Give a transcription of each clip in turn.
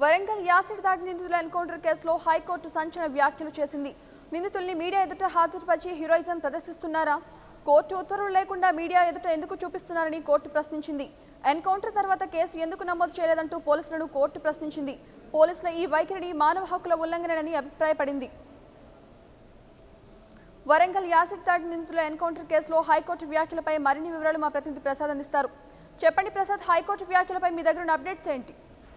Warangal acid దాడి నిందితుల encounter కేసులో హైకోర్టు సంచలన వ్యాఖ్యలు చేసింది నిందితుల్ని మీడియా ఎదుట హాజరుపరిచి హీరోయిజం ప్రదర్శిస్తున్నారా కోర్టు ఉత్తర్వులు లేకుండా మీడియా ఎదుట ఎందుకు చూపిస్తున్నారని కోర్టు ప్రశ్నించింది ఎన్కౌంటర్ తర్వాత కేసు ఎందుకు నమోదు చేయలేదంటూ పోలీసులను కోర్టు ప్రశ్నించింది పోలీసుల ఈ వైఖరిని మానవ హక్కుల ఉల్లంఘనని అభిప్రాయపడింది వరంగల్ యాసిడ్ దాడి నిందితుల ఎన్కౌంటర్ కేసులో హైకోర్టు వ్యాఖ్యలపై మరిన్ని వివరాలు మా ప్రతినిధి ప్రసాద్ అందిస్తారు చెప్పండి ప్రసాద్ హైకోర్టు వ్యాఖ్యలపై మీ దగ్గర ఉన్న అప్డేట్స్ ఏంటి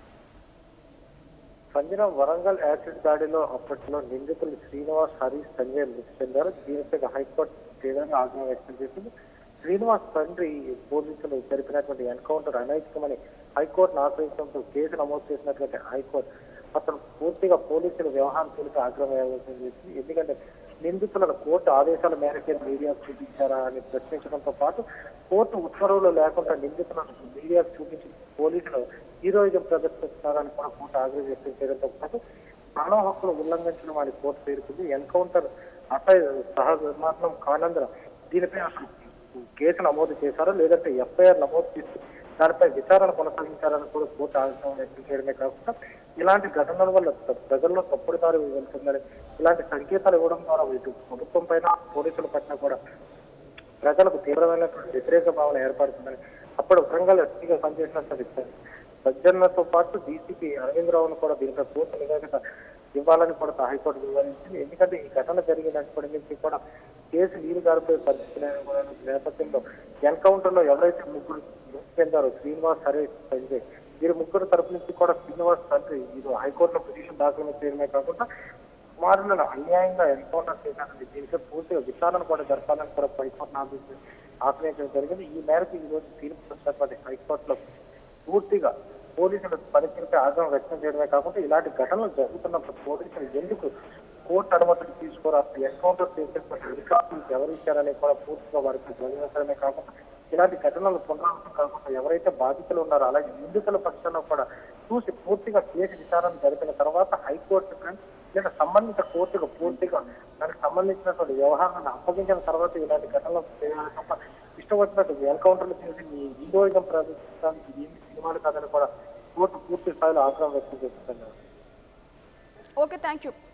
సంజన వరంగల్ యాసిడ్ దాడిలో అప్పట్లో నిందితులు శ్రీనివాస్ హరీష్ సంజయ్ మృతి చెందారు దీనిపై హైకోర్టు తీవ్రంగా ఆగ్రహం వ్యక్తం చేసింది శ్రీనివాస్ తండ్రి పోలీసులు జరిపినటువంటి ఎన్కౌంటర్ అనైతికమని హైకోర్టును ఆశ్రయించడంతో కేసు నమోదు చేసినటువంటి హైకోర్టు అతను పూర్తిగా పోలీసుల వ్యవహారం తెలిపి ఆగ్రహం వ్యక్తం చేసింది ఎందుకంటే నిందితులను కోర్టు ఆదేశాల మేరకే మీడియాకు చూపించారా అని ప్రశ్నించడంతో పాటు కోర్టు ఉత్తర్వులు లేకుండా నిందితులను మీడియాకు చూపించి పోలీసులు హీరోయిజం ప్రదర్శిస్తున్నారని కూడా కోర్టు ఆగ్రహం వ్యక్తం చేయడంతో పాటు మానవ హక్కులు ఉల్లంఘించడం అని కోర్టు పేర్కొంది ఎన్కౌంటర్ అసహ సహజమాత్రం కానందున దీనిపై అసలు కేసు నమోదు చేశారో లేదంటే ఎఫ్ఐఆర్ నమోదు చేసి దానిపై విచారణ కొనసాగించారని కూడా కోర్టు ఆగ్రహం వ్యక్తం చేయడమే కాకుండా ఇలాంటి ఘటనల వల్ల ప్ర- ప్రజల్లో తప్పుడు దారి వెళ్తుందని ఇలాంటి సంకేతాలు ఇవ్వడం ద్వారా ఇటు ప్రభుత్వం పైన పోలీసుల పట్ల కూడా ప్రజలకు తీవ్రమైనటువంటి వ్యతిరేక భావన ఏర్పడుతుందని అప్పుడు వరంగల్ ఎస్పీగా పనిచేసినటువంటి సజ్జన్నతో పాటు డీసీపీ అరవింద్ రావును కూడా దీనిపై పూర్తి నివేదిక ఇవ్వాలని కూడా హైకోర్టు వివరించింది ఎందుకంటే ఈ ఘటన జరిగినప్పటి నుంచి కూడా కేసు నీరు గారిపై పరిస్థితి నేపథ్యంలో ఎన్కౌంటర్ లో ఎవరైతే ముగ్గురు మృతి చెందారో శ్రీనివాస్ హరీష్ సంజయ్ వీరి ముగ్గురు తరపు నుంచి కూడా శ్రీనివాస్ తండ్రి ఇది హైకోర్టులో పిటిషన్ దాఖలు చేయడమే కాకుండా కుమారులను అన్యాయంగా ఎన్కౌంటర్ చేశారని దీనిపై పూర్తిగా విచారణ కూడా జరపాలని కూడా హైకోర్టు ఆదేశించి ఆశ్రయించడం జరిగింది ఈ మేరకు ఈ రోజు తీర్పు వచ్చినటువంటి హైకోర్టులో పూర్తిగా పోలీసుల పనితీరుపై ఆగ్రహం వ్యక్తం చేయడమే కాకుండా ఇలాంటి ఘటనలు జరుగుతున్నప్పుడు పోలీసులు ఎందుకు కోర్టు అనుమతులు తీసుకోరా ఎన్కౌంటర్ చేసేటువంటి అధికారులు ఎవరు ఇచ్చారని కూడా పూర్తిగా వారికి ధ్వనించడమే కాకుండా ఇలాంటి ఘటనలు పునరావృతం కాకుండా ఎవరైతే బాధితులు ఉన్నారో అలాగే నిందితుల పక్షాన కూడా చూసి పూర్తిగా కేసు విచారణ జరిపిన తర్వాత హైకోర్టు కానీ లేదా సంబంధిత కోర్టుకు పూర్తిగా దానికి సంబంధించినటువంటి వ్యవహారాన్ని అప్పగించిన తర్వాత ఇలాంటి ఘటనలు చేయాలి తప్ప ఇష్టం వచ్చినట్టు ఎన్కౌంటర్లు చేసి ఈ హీరోయిజం ప్రదర్శించడానికి ఏమి సినిమాలు కాదని కూడా కోర్టు పూర్తి స్థాయిలో ఆగ్రహం వ్యక్తం చేస్తున్నారు ఓకే థ్యాంక్ యూ